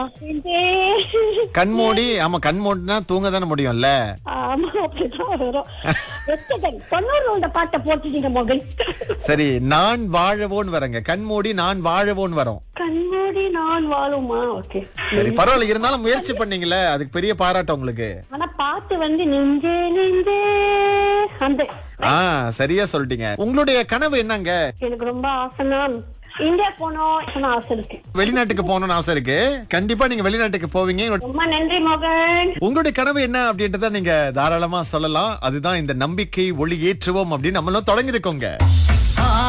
நெஞ்சே. கண்மூடி ஆமா கண்மூடினா தூங்க தானே முடியும்ல ஆமா அப்படிதான் வரும் எத்தனை தொண்ணூறு உள்ள பாட்டை போட்டுட்டீங்க மகன் சரி நான் வாழவோன்னு வரேங்க கண்மூடி நான் வாழவோன்னு வரும் கண்மூடி நான் வாழுமா ஓகே சரி பரவாயில்ல இருந்தாலும் முயற்சி பண்ணீங்களே அதுக்கு பெரிய பாராட்டம் உங்களுக்கு ஆனா பாட்டு வந்து நெஞ்சே நெஞ்சே அந்த ஆ சரியா சொல்லிட்டீங்க உங்களுடைய கனவு என்னங்க எனக்கு ரொம்ப ஆசைனா இந்தியா போனோம் ஆசை இருக்கு வெளிநாட்டுக்கு போகணும்னு ஆசை இருக்கு கண்டிப்பா நீங்க வெளிநாட்டுக்கு போவீங்க ரொம்ப நன்றி மகன் உங்களுடைய கனவு என்ன அப்படின்றத நீங்க தாராளமா சொல்லலாம் அதுதான் இந்த நம்பிக்கை ஒளி ஏற்றுவோம் அப்படின்னு நம்மளும் தொடங்கி இருக்கோங்க